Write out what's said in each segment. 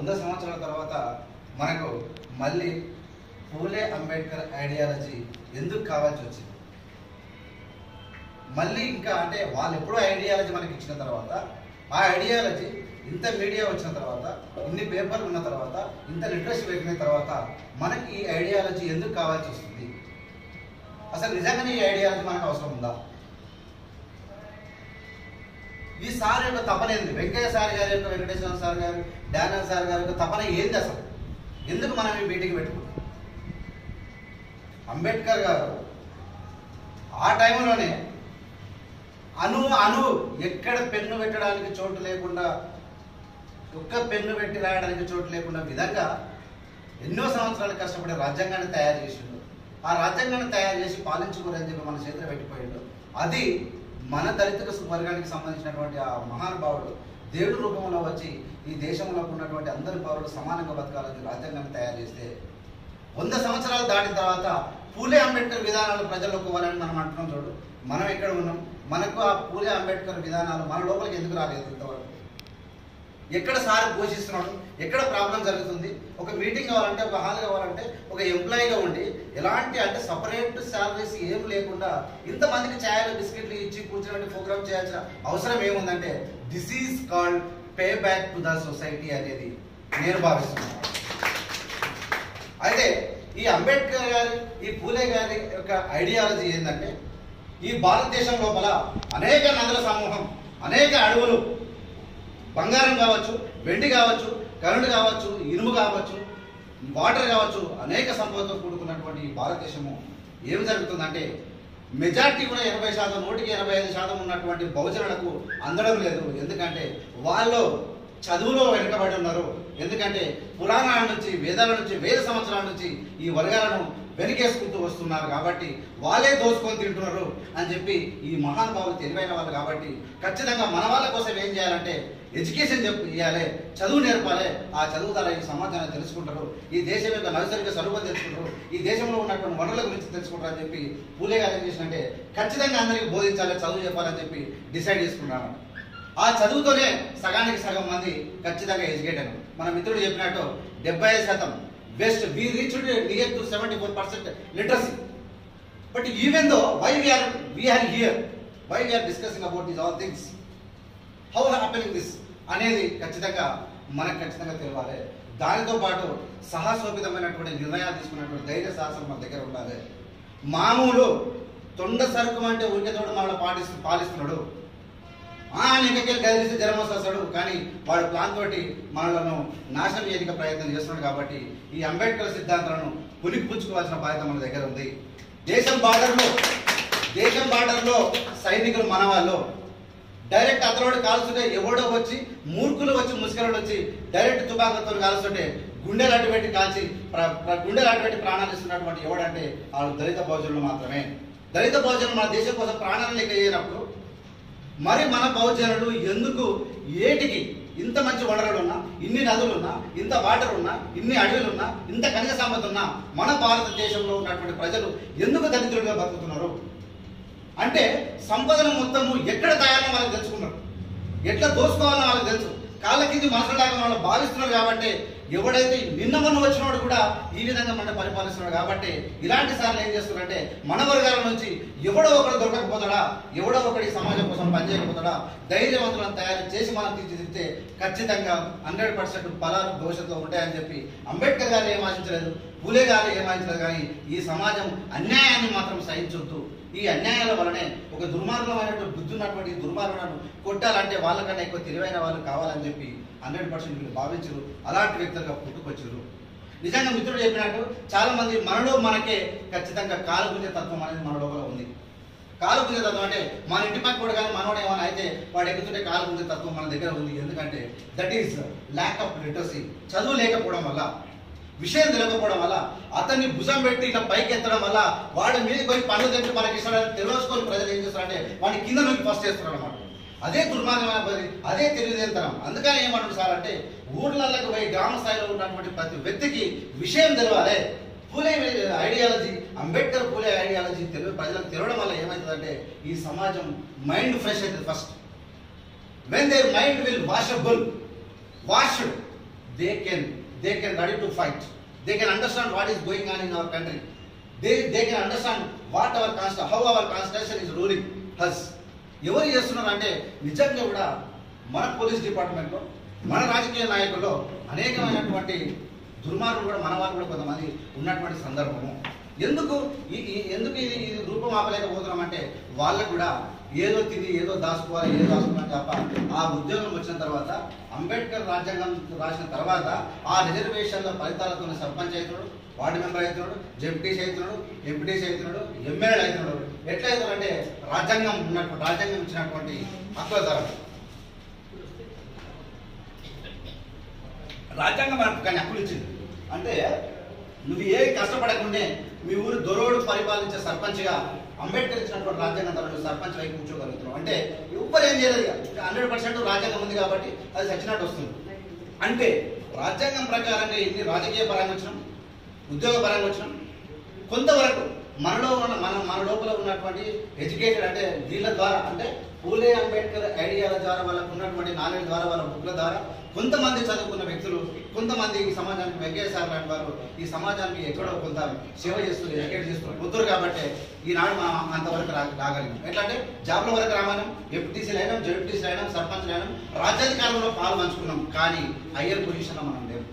వంద సంవత్సరాల తర్వాత మనకు మళ్ళీ పూలే అంబేద్కర్ ఐడియాలజీ ఎందుకు కావాల్సి వచ్చింది మళ్ళీ ఇంకా అంటే వాళ్ళు ఎప్పుడో ఐడియాలజీ మనకి ఇచ్చిన తర్వాత ఆ ఐడియాలజీ ఇంత మీడియా వచ్చిన తర్వాత ఇన్ని పేపర్లు ఉన్న తర్వాత ఇంత లిటరసీ పెరిగిన తర్వాత మనకి ఈ ఐడియాలజీ ఎందుకు కావాల్సి వస్తుంది అసలు నిజంగానే ఈ ఐడియాలజీ మనకు అవసరం ఉందా ఈ సార్ యొక్క తపన ఏంది వెంకయ్య సార్ గారి యొక్క వెంకటేశ్వర సార్ గారు డానర్ సార్ గారి యొక్క తపన ఏంది అసలు ఎందుకు మనం ఈ మీటింగ్ పెట్టుకున్నాం అంబేద్కర్ గారు ఆ టైంలోనే అను అను ఎక్కడ పెన్ను పెట్టడానికి చోటు లేకుండా ఒక్క పెన్ను పెట్టి రాయడానికి చోటు లేకుండా విధంగా ఎన్నో సంవత్సరాలు కష్టపడి రాజ్యాంగాన్ని తయారు చేసిండు ఆ రాజ్యాంగాన్ని తయారు చేసి పాలించుకోరని చెప్పి మన చేతిలో పెట్టిపోయిండు అది మన దళిత వర్గానికి సంబంధించినటువంటి ఆ మహానుభావుడు దేవుడి రూపంలో వచ్చి ఈ దేశంలో ఉన్నటువంటి అందరి పౌరులు సమానంగా బతకాలని రాజ్యాంగాన్ని తయారు చేస్తే వంద సంవత్సరాలు దాటిన తర్వాత పూలే అంబేద్కర్ విధానాలు ప్రజల్లోకి పోవాలని మనం అంటున్నాం చూడు మనం ఎక్కడ ఉన్నాం మనకు ఆ పూలే అంబేద్కర్ విధానాలు మన లోపలికి ఎందుకు రాలేదు ఇంతవరకు ఎక్కడ సార్ పోషిస్తున్నాడు ఎక్కడ ప్రాబ్లం జరుగుతుంది ఒక మీటింగ్ కావాలంటే ఒక హాల్ కావాలంటే ఒక ఎంప్లాయీగా ఉండి ఎలాంటి అంటే సపరేట్ శాలరీస్ ఏం లేకుండా ఇంతమందికి ఛాయలు బిస్కెట్లు ఇచ్చి కూర్చోబెట్టి ప్రోగ్రామ్ చేయాల్సిన అవసరం ఏముందంటే this is called pay back to the society అనేది నేను భావిస్తున్నాను అయితే ఈ అంబేద్కర్ గారి ఈ పూలే గారి యొక్క ఐడియాలజీ ఏంటంటే ఈ భారతదేశం లోపల అనేక నదుల సమూహం అనేక అడవులు బంగారం కావచ్చు వెండి కావచ్చు కరెంట్ కావచ్చు ఇనుము కావచ్చు వాటర్ కావచ్చు అనేక సంపదతో కూడుకున్నటువంటి ఈ భారతదేశము ఏం జరుగుతుందంటే మెజార్టీ కూడా ఎనభై శాతం నూటికి ఎనభై ఐదు శాతం ఉన్నటువంటి బహుజనులకు అందడం లేదు ఎందుకంటే వాళ్ళు చదువులో వెనుకబడి ఉన్నారు ఎందుకంటే పురాణాల నుంచి వేదాల నుంచి వేల సంవత్సరాల నుంచి ఈ వర్గాలను వెనకేసుకుంటూ వస్తున్నారు కాబట్టి వాళ్ళే దోచుకొని తింటున్నారు అని చెప్పి ఈ మహానుభావులు తెలివైన వాళ్ళు కాబట్టి ఖచ్చితంగా మన వాళ్ళ కోసం ఏం చేయాలంటే ఎడ్యుకేషన్ చెప్పి ఇవ్వాలి చదువు నేర్పాలి ఆ చదువు ద్వారా ఈ సమాజాన్ని తెలుసుకుంటారు ఈ దేశం యొక్క నైసర్గిక స్వరూపం తెలుసుకుంటారు ఈ దేశంలో ఉన్నటువంటి వనరుల గురించి తెలుసుకుంటారు అని చెప్పి పూలే గారు ఏం చేసినంటే ఖచ్చితంగా అందరికీ బోధించాలి చదువు చెప్పాలని చెప్పి డిసైడ్ చేసుకున్నాను ఆ చదువుతోనే సగానికి సగం మంది ఖచ్చితంగా ఎడ్యుకేట్ అయినారు మన మిత్రుడు చెప్పినట్టు డెబ్బై ఐదు శాతం best we reach near to seventy four percent literacy but even though why we're we're here why we're discussing about these all things how happening this అనేది ఖచ్చితంగా మనకు ఖచ్చితంగా తెలియాలి దానితో పాటు సాహసోపితమైనటువంటి నిర్ణయాలు తీసుకున్నటువంటి ధైర్య సాహసం మన దగ్గర ఉండాలి మామూలు తొండ సరుకు అంటే ఉరికతోడు మనల్ని పాటిస్తూ పాలిస్తున్నాడు ఆ లెక్కకెళ్ళి కదిలిస్తే జ్వరం వస్తాడు కానీ వాడు ప్లాన్ తోటి మనలను నాశనం చేయడానికి ప్రయత్నం చేస్తున్నాడు కాబట్టి ఈ అంబేద్కర్ సిద్ధాంతాలను పులికి పుచ్చుకోవాల్సిన బాధ్యత మన దగ్గర ఉంది దేశం బార్డర్లో దేశం బార్డర్లో సైనికులు మన వాళ్ళు డైరెక్ట్ అతలోడు కాల్చుంటే ఎవడో వచ్చి మూర్ఖులు వచ్చి ముసుకరులు వచ్చి డైరెక్ట్ తుపాకులతో కాల్చుంటే గుండెలు అడ్డు పెట్టి కాల్చి ప్ర- ప్ర- గుండెలు అడ్డు పెట్టి ప్రాణాలు ఇస్తున్నటువంటి ఎవడంటే వాళ్ళు దళిత బహుజనులు మాత్రమే దళిత బహుజనులు మన దేశం కోసం ప్రాణాలు లెక్క చేయనప్పుడు మరి మన బహుజనులు ఎందుకు ఏటికి ఇంత మంచి వనరులు ఉన్నా ఇన్ని నదులు ఉన్నా ఇంత వాటర్ ఉన్నా ఇన్ని అడవులు ఉన్నా ఇంత ఖనిజ సంపద ఉన్నా మన భారతదేశంలో ఉన్నటువంటి ప్రజలు ఎందుకు దరిద్రులుగా బతుకుతున్నారు అంటే సంపదను మొత్తము ఎక్కడ దాయాలని వాళ్ళకి తెలుసుకున్నారు ఎట్లా దోసుకోవాలని వాళ్ళకి తెలుసు కాళ్ళ కింది మనసులాగా వాళ్ళు భావిస్తున్నారు కాబట్టి ఎవడైతే నిన్న మొన్న వచ్చినోడు కూడా ఈ విధంగా మన పరిపాలిస్తున్నాడు కాబట్టి ఇలాంటి సార్లు ఏం చేస్తున్నారంటే మన వర్గాల నుంచి ఎవడో ఒకడు దొరకకపోతాడా ఎవడో ఒకడి సమాజం కోసం పనిచేయకపోతాడా ధైర్యవంతులను తయారు చేసి మనం తీర్చిదిద్దితే ఖచ్చితంగా హండ్రెడ్ పర్సెంట్ ఫలాలు భవిష్యత్తులో ఉంటాయని చెప్పి అంబేద్కర్ గారు ఏం ఆశించలేదు పూలే గారు ఏం ఆశించలేదు కానీ ఈ సమాజం అన్యాయాన్ని మాత్రం సహించొద్దు ఈ అన్యాయాల వలనే ఒక దుర్మార్గమైనటువంటి బుద్ధి ఉన్నటువంటి ఈ దుర్మార్గులను కొట్టాలంటే వాళ్ళకన్నా ఎక్కువ తెలివైన వాళ్ళు కావాలని చెప్పి హండ్రెడ్ పర్సెంట్ వీళ్ళు భావించరు అలాంటి వ్యక్తులుగా పుట్టుకొచ్చారు నిజంగా మిత్రుడు చెప్పినట్టు చాలా మంది మనలో మనకే ఖచ్చితంగా కాలు గుంజే తత్వం అనేది మన లోపల ఉంది కాలు గుంజే తత్వం అంటే మన ఇంటి పక్క కూడా కానీ మనోడు ఏమైనా అయితే వాడు ఎక్కుతుంటే కాలు గుంజే తత్వం మన దగ్గర ఉంది ఎందుకంటే that is lack of literacy చదువు లేకపోవడం వల్ల విషయం తెలియకపోవడం వల్ల అతన్ని భుజం పెట్టి ఇట్లా పైకి ఎత్తడం వల్ల వాడి మీద పోయి పనులు తెచ్చి మనకి ఇస్తాడని తెలుసుకొని ప్రజలు ఏం చేస్తారంటే వాడిని కింద నుంచి ఫస్ట్ చేస్తారు అనమాట అదే దుర్మార్గమైన పని అదే తెలివితేంతనం అందుకని ఏమంటారు సార్ అంటే ఊర్లలోకి పోయి గ్రామ స్థాయిలో ఉన్నటువంటి ప్రతి వ్యక్తికి విషయం తెలియాలి పూలే ఐడియాలజీ అంబేద్కర్ పూలే ఐడియాలజీ తెలివి ప్రజలకు తెలియడం వల్ల ఏమవుతుందంటే ఈ సమాజం మైండ్ ఫ్రెష్ అవుతుంది first when their mind will washable washed they can they can ready to fight they can understand what is going on in our country they they can understand what our కాన్స్ట how our constitution is ruling has ఎవరు చేస్తున్నారు అంటే నిజంగా కూడా మన police డిపార్ట్మెంట్లో మన రాజకీయ నాయకుల్లో అనేకమైనటువంటి దుర్మార్గులు కూడా మన వాళ్ళు కూడా కొంతమంది ఉన్నటువంటి సందర్భము ఎందుకు ఈ ఈ- ఎందుకు ఇది ఇది రూపం ఆపలేకపోతున్నాం అంటే వాళ్ళకు కూడా ఏదో తిని ఏదో దాచుకోవాలి ఏదో దాచుకోవాలని తప్ప ఆ ఉద్యోగం వచ్చిన తర్వాత అంబేద్కర్ రాజ్యాంగం రాసిన తర్వాత ఆ రిజర్వేషన్ల ఫలితాలతో సర్పంచ్ అవుతున్నాడు వార్డు మెంబర్ అవుతున్నాడు జెడ్పీసీ అవుతున్నాడు ఎంపీటీసీ అవుతున్నాడు ఎమ్మెల్యే అవుతున్నాడు ఎట్లా అవుతున్నాడు అంటే రాజ్యాంగం ఉన్నటువంటి రాజ్యాంగం ఇచ్చినటువంటి హక్కుల ద్వారా రాజ్యాంగం మనకు కానీ హక్కులు ఇచ్చింది అంటే నువ్వు ఏ కష్టపడకుండే మీ ఊరు దొరోడు పరిపాలించే సర్పంచ్గా అంబేద్కర్ ఇచ్చినటువంటి రాజ్యాంగం ద్వారా నువ్వు సర్పంచ్ వైపు కూర్చోగలుగుతున్నావు అంటే ఎవ్వరు ఏం చేయలేదు హండ్రెడ్ పర్సెంట్ రాజ్యాంగం ఉంది కాబట్టి అది చచ్చినట్టు వస్తుంది అంటే రాజ్యాంగం ప్రకారంగా ఇన్ని రాజకీయ పరంగా వచ్చినాం ఉద్యోగ పరంగా వచ్చినాం కొంతవరకు మనలో ఉన్న మన మన లోపల ఉన్నటువంటి ఎడ్యుకేటెడ్ అంటే వీళ్ళ ద్వారా అంటే పూలే అంబేద్కర్ ఐడియాల ద్వారా వాళ్ళకు ఉన్నటువంటి నాలెడ్జ్ ద్వారా వాళ్ళ బుక్ల ద్వారా కొంతమంది చదువుకున్న వ్యక్తులు కొంతమంది ఈ సమాజానికి వెంకయ్య సార్ లాంటి వారు ఈ సమాజానికి ఎక్కడో కొంత సేవ చేస్తూ ఎడ్యుకేట్ చేస్తున్నారు కుదురు కాబట్టి ఈనాడు మనం అంతవరకు రా రాగలిగాం ఎట్లా అంటే జాబ్ల వరకు రామానం ఎఫ్టీసీలు అయినాం జెడ్పీసీలు అయినాం సర్పంచ్లు అయినాం రాజ్యాధికారంలో పాలు పంచుకున్నాం కానీ హయ్యర్ పొజిషన్లో మనం లేవు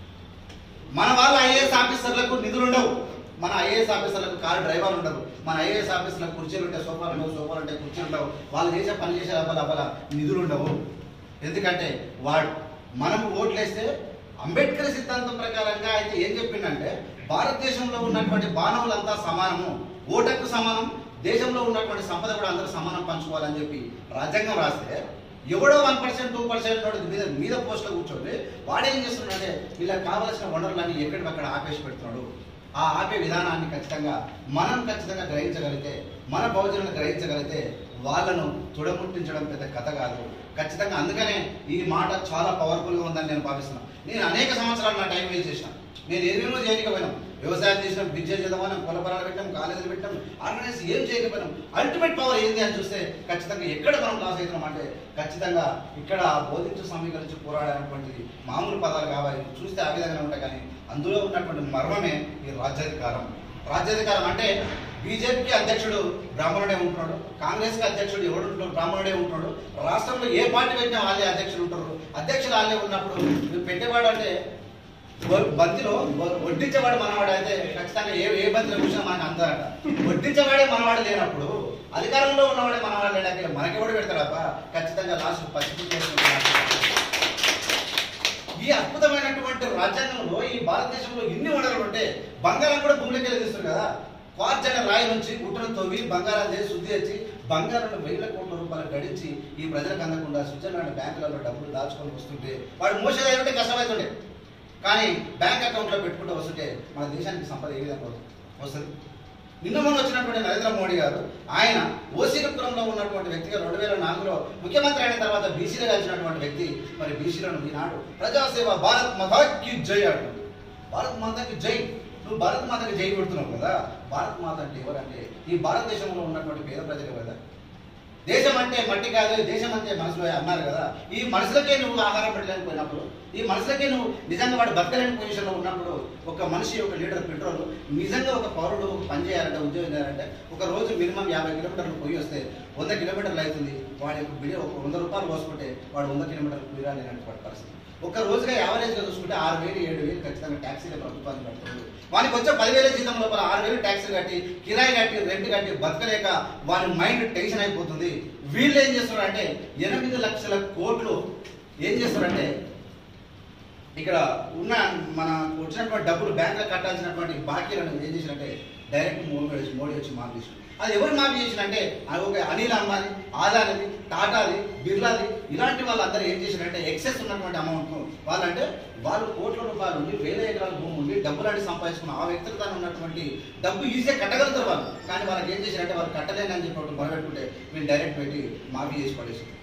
మన వాళ్ళ ఐఏఎస్ ఆఫీసర్లకు నిధులు ఉండవు మన ఐఏఎస్ ఆఫీసర్లకు కారు డ్రైవర్ ఉండదు మన ఐఏఎస్ ఆఫీసర్లకు కుర్చీలు ఉంటే సోఫాలు ఉండవు సోఫాలు ఉంటే కుర్చీలు ఉండవు వాళ్ళు చేసే పని చేసే అవ్వాలి అవ్వాల నిధులు ఉండవు ఎందుకంటే వాడు మనం ఓట్లేస్తే అంబేద్కర్ సిద్ధాంతం ప్రకారంగా అయితే ఏం చెప్పిండంటే భారతదేశంలో ఉన్నటువంటి మానవులంతా సమానము ఓటకు సమానం దేశంలో ఉన్నటువంటి సంపద కూడా అందరూ సమానం పంచుకోవాలని చెప్పి రాజ్యాంగం రాస్తే ఎవడో వన్ పర్సెంట్ టూ పర్సెంట్ మీద మీద పోస్ట్లో కూర్చోండి వాడేం చేస్తున్నాడంటే వీళ్ళకి కావాల్సిన వనరులన్నీ ఎక్కడికక్కడ ఆపేసి పెడుతున్నాడు ఆ ఆపే విధానాన్ని ఖచ్చితంగా మనం ఖచ్చితంగా గ్రహించగలిగితే మన బహుజనులు గ్రహించగలిగితే వాళ్ళను తుడముట్టించడం పెద్ద కథ కాదు ఖచ్చితంగా అందుకనే ఈ మాట చాలా పవర్ఫుల్గా ఉందని నేను భావిస్తున్నాను నేను అనేక సంవత్సరాలు నా టైం వేస్ట్ చేసిన నేను ఏమేమో చేయకపోయినాం వ్యవసాయం చేసినాం విద్య చదవనం పొలపరాలు పెట్టాం కాలేజీలు పెట్టాం ఆర్గనైజ్ ఏం చేయకపోయినాం అల్టిమేట్ పవర్ ఏంది అని చూస్తే ఖచ్చితంగా ఎక్కడ మనం లాస్ అవుతున్నాం అంటే ఖచ్చితంగా ఇక్కడ బోధించు సమీకరించి పోరాడేటువంటిది మామూలు పదాలు కావాలి చూస్తే ఆ విధంగా ఉంటాయి కానీ అందులో ఉన్నటువంటి మర్మమే ఈ రాజ్యాధికారం రాజ్యాధికారం అంటే బీజేపీకి అధ్యక్షుడు బ్రాహ్మణుడే ఉంటున్నాడు కాంగ్రెస్ కి అధ్యక్షుడు ఎవడు ఉంటాడు బ్రాహ్మణుడే ఉంటున్నాడు రాష్ట్రంలో ఏ పార్టీ పెట్టినా వాళ్ళే అధ్యక్షులు ఉంటారు అధ్యక్షులు వాళ్ళే ఉన్నప్పుడు నువ్వు పెట్టేవాడు అంటే వ- బంతిలో వ- వడ్డించేవాడు మనవాడు అయితే ఖచ్చితంగా ఏ ఏ బంతిలో కూర్చొని మనకు అందరట వడ్డించేవాడే మనవాడు లేనప్పుడు అధికారంలో ఉన్నవాడే మనవాడు లేడానికి మనకెవడు పెడతాడప్ప ఖచ్చితంగా లాస్ట్ పసిపి ఈ అద్భుతమైనటువంటి రాజ్యాంగంలో ఈ భారతదేశంలో ఇన్ని వనరులు ఉంటే బంగారం కూడా భూమిలోకి వెళ్ళిస్తారు కదా క్వార్జ్ అనే రాయి నుంచి గుట్టను తవ్వి బంగారం చేసి శుద్ధి చేసి బంగారం వేల కోట్ల రూపాయలు గడించి ఈ ప్రజలకు అందకుండా స్విట్జర్లాండ్ బ్యాంకులలో డబ్బులు దాచుకొని వస్తుంటే వాడు మోసేదంటే కష్టమవుతుండే కానీ బ్యాంక్ అకౌంట్లో పెట్టుకుంటూ వస్తుంటే మన దేశానికి సంపద ఏ విధంగా వస్తుంది నిన్న మొన్న వచ్చినటువంటి నరేంద్ర మోడీ గారు ఆయన ఓసీ కులంలో ఉన్నటువంటి వ్యక్తిగా రెండు వేల నాలుగులో ముఖ్యమంత్రి అయిన తర్వాత బీసీలో కలిసినటువంటి వ్యక్తి మరి బీసీలను ఈనాడు ప్రజాసేవ భారత్ మాతాకి జై అంటుంది భారత్ మాతకి జై నువ్వు భారత్ మాతకి జై కొడుతున్నావు కదా భారత్ మాత అంటే ఎవరంటే ఈ భారతదేశంలో ఉన్నటువంటి పేద ప్రజలు కదా దేశం అంటే మట్టి కాదు దేశం అంటే మనసులో అన్నారు కదా ఈ మనసులకే నువ్వు ఆహారం పెట్టలేకపోయినప్పుడు ఈ మనసులకే నువ్వు నిజంగా వాడు బతకలేని పొజిషన్లో ఉన్నప్పుడు ఒక మనిషి ఒక లీటర్ పెట్రోల్ నిజంగా ఒక పౌరుడు పని చేయాలంటే ఉద్యోగం చేయాలంటే ఒక రోజు మినిమం యాభై కిలోమీటర్లు పోయి వస్తే వంద కిలోమీటర్లు అవుతుంది వాడి యొక్క బిడి ఒక వంద రూపాయలు పోసుకుంటే వాడు వంద కిలోమీటర్లు పోయిరాలేనటువంటి పరిస్థితి ఒక రోజుగా యావరేజ్గా చూసుకుంటే ఆరు వేలు ఏడు వేలు ఖచ్చితంగా ట్యాక్సీలు ప్రభుత్వానికి కడుతుంది వానికి వచ్చే పదివేల జీతం లోపల ఆరు వేలు ట్యాక్సీ కట్టి కిరాయి కట్టి రెంట్ కట్టి బతకలేక వాని మైండ్ టెన్షన్ అయిపోతుంది వీళ్ళు ఏం చేస్తున్నారంటే ఎనిమిది లక్షల కోట్లు ఏం చేస్తారంటే ఇక్కడ ఉన్న మన వచ్చినటువంటి డబ్బులు బ్యాంకులో కట్టాల్సినటువంటి బాకీలను ఏం చేసినట్టే డైరెక్ట్ మోడీ వచ్చి మోడీ వచ్చి మాఫీ చేసి అది ఎవరు మాఫీ చేసినంటే అది ఒక అనిల్ అంబానీ ఆదానిది టాటాది బిర్లాది ఇలాంటి వాళ్ళందరూ ఏం చేసినట్టే ఎక్సెస్ ఉన్నటువంటి అమౌంట్ వాళ్ళంటే వాళ్ళు కోట్ల రూపాయలు ఉండి వేల ఎకరాల భూమి ఉండి డబ్బులాంటి సంపాదించుకున్న ఆ వ్యక్తులు దాని ఉన్నటువంటి డబ్బు ఈజీగా కట్టగలుగుతారు వాళ్ళు కానీ వాళ్ళకి ఏం చేసినట్టే వాళ్ళు కట్టలేనని చెప్పి ఒకటి మొదలుపెట్టుకుంటే వీళ్ళు డైరెక్ట్ పెట్టి మాఫీ చేసి పడేసి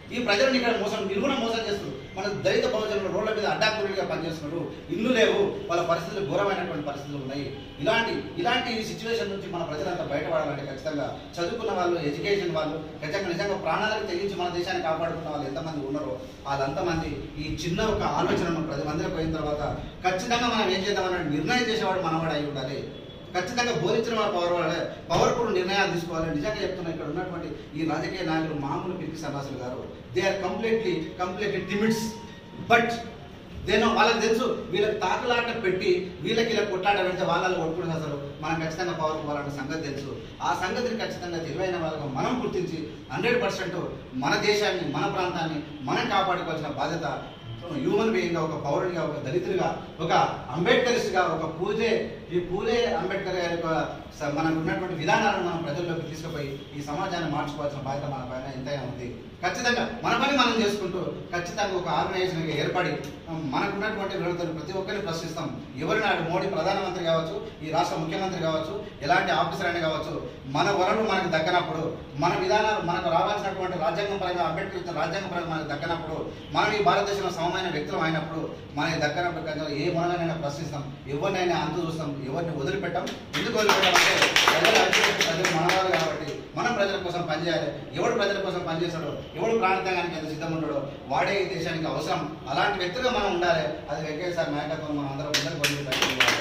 ఈ ప్రజలను ఇక్కడ మోసం నిలువున మోసం చేస్తున్నారు మన దళిత బహుజనులు రోడ్ల మీద అడ్డాకూరుగా పనిచేస్తున్నారు ఇల్లు లేవు వాళ్ళ పరిస్థితులు ఘోరమైనటువంటి పరిస్థితులు ఉన్నాయి ఇలాంటి ఇలాంటి సిచ్యువేషన్ నుంచి మన ప్రజలంతా బయటపడాలంటే ఖచ్చితంగా చదువుకున్న వాళ్ళు ఎడ్యుకేషన్ వాళ్ళు ఖచ్చితంగా నిజంగా ప్రాణాలకు తెగించి మన దేశాన్ని కాపాడుకున్న వాళ్ళు ఎంతమంది ఉన్నారో వాళ్ళంతమంది ఈ చిన్న ఒక ఆలోచనను ప్రతి మందిలో పోయిన తర్వాత ఖచ్చితంగా మనం ఏం చేద్దామని నిర్ణయం చేసేవాడు మనవాడు అయి ఉండాలి ఖచ్చితంగా బోధించిన వారు పవర్ వాళ్ళే పవర్ఫుల్ నిర్ణయాలు తీసుకోవాలి నిజంగా చెప్తున్నా ఇక్కడ ఉన్నటువంటి ఈ రాజకీయ నాయకులు మామూలు పిరికి సన్నాసులు గారు they are completely completely timids but they know వాళ్ళకి తెలుసు వీళ్ళకి తాకులాట పెట్టి వీళ్ళకి ఇలా కొట్లాట పెడితే వాళ్ళని కొట్టుకుని అసలు మనం ఖచ్చితంగా పవర్ పోవాలన్న సంగతి తెలుసు ఆ సంగతిని ఖచ్చితంగా తెలివైన వాళ్ళగా మనం గుర్తించి హండ్రెడ్ పర్సెంట్ మన దేశాన్ని మన ప్రాంతాన్ని మనం కాపాడుకోవాల్సిన బాధ్యత హ్యూమన్ బీయింగ్గా ఒక పౌరుడిగా ఒక దళితుడిగా ఒక అంబేద్కరిస్ట్గా ఒక పూజే ఈ పూలే అంబేద్కర్ గారి యొక్క స- మనకు ఉన్నటువంటి విధానాలను మనం ప్రజల్లోకి తీసుకుపోయి ఈ సమాజాన్ని మార్చుకోవాల్సిన బాధ్యత మన పైన ఎంతైనా ఉంది ఖచ్చితంగా మన పని మనం చేసుకుంటూ ఖచ్చితంగా ఒక ఆర్గనైజేషన్గా ఏర్పడి మనకు ఉన్నటువంటి విడుదల ప్రతి ఒక్కరిని ప్రశ్నిస్తాం ఎవరు నాడు మోడీ ప్రధానమంత్రి కావచ్చు ఈ రాష్ట్ర ముఖ్యమంత్రి కావచ్చు ఎలాంటి ఆఫీసర్ అయినా కావచ్చు మన వరలు మనకు దక్కనప్పుడు మన విధానాలు మనకు రావాల్సినటువంటి రాజ్యాంగం పరంగా అంబేద్కర్ ఇచ్చిన రాజ్యాంగం పరంగా మనకు దక్కనప్పుడు మనం ఈ భారతదేశంలో సమమైన వ్యక్తులు అయినప్పుడు మనకి దక్కనప్పుడు కనుక ఏ మననైనా ప్రశ్నిస్తాం ఎవరినైనా అంతు చూస్తాం ఎవరిని వదిలిపెట్టాం ఎందుకు వదిలిపెట్టామంటే ప్రజల అభివృద్ధి ప్రజలు మనవాళ్ళు కాబట్టి మనం ప్రజల కోసం పనిచేయాలి ఎవడు ప్రజల కోసం పనిచేస్తాడో ఎవడు ప్రాణత్యాగానికి ఎంత సిద్ధం ఉంటాడో వాడే ఈ దేశానికి అవసరం అలాంటి వ్యక్తులుగా మనం ఉండాలి అది వెంకటేశ్వర నాయకత్వం మనం అందరం ముందరికి వదిలి పెట్టాలి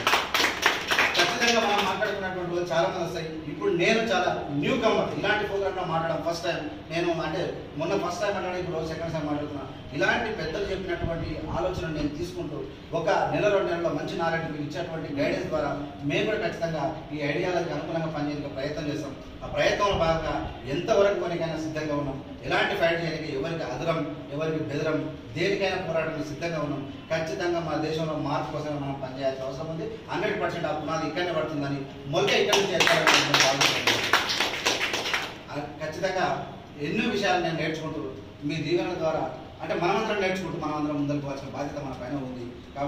ఖచ్చితంగా మనం మాట్లాడుకున్నటువంటి వాళ్ళు చాలా మంది వస్తాయి ఇప్పుడు నేను చాలా న్యూ కమర్ ఇలాంటి ప్రోగ్రామ్ లో మాట్లాడడం ఫస్ట్ టైం నేను అంటే మొన్న ఫస్ట్ టైం మాట్లాడి ఇప్పుడు సెకండ్ టైం మాట్లాడుతున్నా ఇలాంటి పెద్దలు చెప్పినటువంటి ఆలోచన నేను తీసుకుంటూ ఒక నెల రెండు నెలల్లో మంచి నాలెడ్జ్ మీకు ఇచ్చేటువంటి గైడెన్స్ ద్వారా మేము కూడా ఖచ్చితంగా ఈ ఐడియాలకు అనుగుణంగా పనిచేయడానికి ప్రయత్నం చేస్తాం ఆ ప్రయత్నంలో భాగంగా ఎంతవరకు మనకైనా సిద్ధంగా ఉన్నాం ఎలాంటి ఫైట్ చేయడానికి ఎవరికి అదరం ఎవరికి బెదరం దేనికైనా పోరాటం సిద్ధంగా ఉన్నాం ఖచ్చితంగా మన దేశంలో మార్పు కోసం మనం పనిచేయాల్సిన అవసరం ఉంది హండ్రెడ్ పర్సెంట్ ఆ పునాది ఇక్కడనే పడుతుందని మొలక ఇక్కడి నుంచి ఎత్తాలని నేను భావిస్తున్నాను. ఆ ఖచ్చితంగా ఎన్నో విషయాలు నేను నేర్చుకుంటూ మీ దీవెనల ద్వారా అంటే మనమందరం నేర్చుకుంటూ మనమందరం ముందరికి పోవాల్సిన బాధ్యత మన పైన ఉంది కాబట్టి